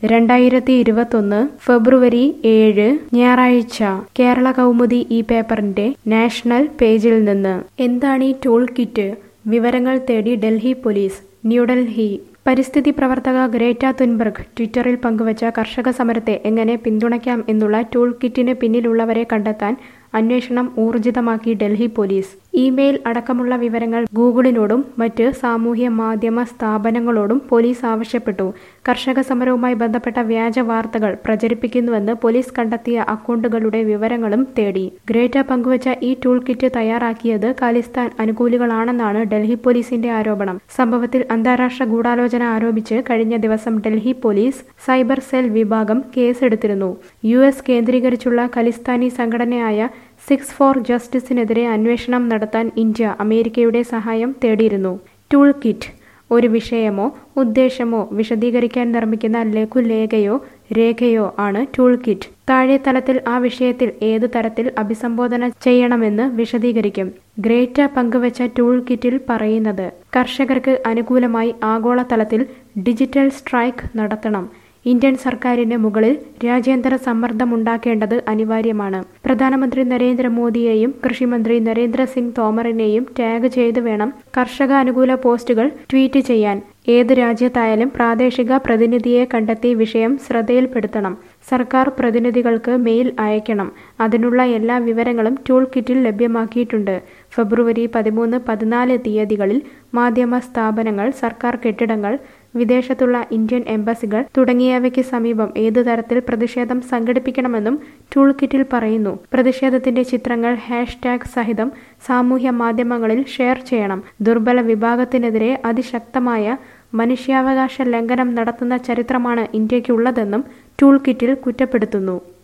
രണ്ടായിരത്തി ഇരുപത്തൊന്ന് ഫെബ്രുവരി ഏഴ് ഞായറാഴ്ച കേരള കൗമുദി ഈ പേപ്പറിന്റെ നാഷണൽ പേജിൽ നിന്ന് എന്താണ് ഈ ടൂൾ കിറ്റ് വിവരങ്ങൾ തേടി ഡൽഹി പോലീസ് ന്യൂഡൽഹി പരിസ്ഥിതി പ്രവർത്തക ഗ്രേറ്റ തുൻബർഗ് ട്വിറ്ററിൽ പങ്കുവച്ച കർഷക സമരത്തെ എങ്ങനെ പിന്തുണയ്ക്കാം എന്നുള്ള ടൂൾ കിറ്റിന് പിന്നിലുള്ളവരെ കണ്ടെത്താൻ അന്വേഷണം ഊർജിതമാക്കി ഡൽഹി പോലീസ് ഇമെയിൽ അടക്കമുള്ള വിവരങ്ങൾ ഗൂഗിളിനോടും മറ്റ് സാമൂഹ്യ മാധ്യമ സ്ഥാപനങ്ങളോടും പോലീസ് ആവശ്യപ്പെട്ടു കർഷക സമരവുമായി ബന്ധപ്പെട്ട വ്യാജ വാർത്തകൾ പ്രചരിപ്പിക്കുന്നുവെന്ന് പോലീസ് കണ്ടെത്തിയ അക്കൗണ്ടുകളുടെ വിവരങ്ങളും തേടി ഗ്രേറ്റ പങ്കുവച്ച ഈ ടൂൾ കിറ്റ് തയ്യാറാക്കിയത് ഖാലിസ്ഥാൻ അനുകൂലികളാണെന്നാണ് ഡൽഹി പോലീസിന്റെ ആരോപണം സംഭവത്തിൽ അന്താരാഷ്ട്ര ഗൂഢാലോചന ആരോപിച്ച് കഴിഞ്ഞ ദിവസം ഡൽഹി പോലീസ് സൈബർ സെൽ വിഭാഗം കേസെടുത്തിരുന്നു യു എസ് കേന്ദ്രീകരിച്ചുള്ള ഖലിസ്ഥാനി സംഘടനയായ സിക്സ് ഫോർ ജസ്റ്റിസിനെതിരെ അന്വേഷണം നടത്താൻ ഇന്ത്യ അമേരിക്കയുടെ സഹായം തേടിയിരുന്നു ടൂൾ കിറ്റ് ഒരു വിഷയമോ ഉദ്ദേശമോ വിശദീകരിക്കാൻ നിർമ്മിക്കുന്ന ലഘുലേഖയോ രേഖയോ ആണ് ടൂൾ കിറ്റ് താഴെ തലത്തിൽ ആ വിഷയത്തിൽ ഏത് തരത്തിൽ അഭിസംബോധന ചെയ്യണമെന്ന് വിശദീകരിക്കും ഗ്രേറ്റ പങ്കുവച്ച ടൂൾ കിറ്റിൽ പറയുന്നത് കർഷകർക്ക് അനുകൂലമായി ആഗോളതലത്തിൽ ഡിജിറ്റൽ സ്ട്രൈക്ക് നടത്തണം ഇന്ത്യൻ സർക്കാരിന് മുകളിൽ രാജ്യാന്തര സമ്മർദ്ദമുണ്ടാക്കേണ്ടത് അനിവാര്യമാണ് പ്രധാനമന്ത്രി നരേന്ദ്രമോദിയെയും കൃഷിമന്ത്രി നരേന്ദ്ര സിംഗ് തോമറിനെയും ടാഗ് ചെയ്ത് വേണം കർഷക അനുകൂല പോസ്റ്റുകൾ ട്വീറ്റ് ചെയ്യാൻ ഏത് രാജ്യത്തായാലും പ്രാദേശിക പ്രതിനിധിയെ കണ്ടെത്തി വിഷയം ശ്രദ്ധയിൽപ്പെടുത്തണം സർക്കാർ പ്രതിനിധികൾക്ക് മെയിൽ അയക്കണം അതിനുള്ള എല്ലാ വിവരങ്ങളും ടൂൾ കിറ്റിൽ ലഭ്യമാക്കിയിട്ടുണ്ട് ഫെബ്രുവരി പതിമൂന്ന് പതിനാല് തീയതികളിൽ മാധ്യമ സ്ഥാപനങ്ങൾ സർക്കാർ കെട്ടിടങ്ങൾ വിദേശത്തുള്ള ഇന്ത്യൻ എംബസികൾ തുടങ്ങിയവയ്ക്ക് സമീപം ഏതു തരത്തിൽ പ്രതിഷേധം സംഘടിപ്പിക്കണമെന്നും ടൂൾ കിറ്റിൽ പറയുന്നു പ്രതിഷേധത്തിന്റെ ചിത്രങ്ങൾ ഹാഷ്ടാഗ് സഹിതം സാമൂഹ്യ മാധ്യമങ്ങളിൽ ഷെയർ ചെയ്യണം ദുർബല വിഭാഗത്തിനെതിരെ അതിശക്തമായ മനുഷ്യാവകാശ ലംഘനം നടത്തുന്ന ചരിത്രമാണ് ഇന്ത്യയ്ക്കുള്ളതെന്നും ടൂൾ കിറ്റിൽ കുറ്റപ്പെടുത്തുന്നു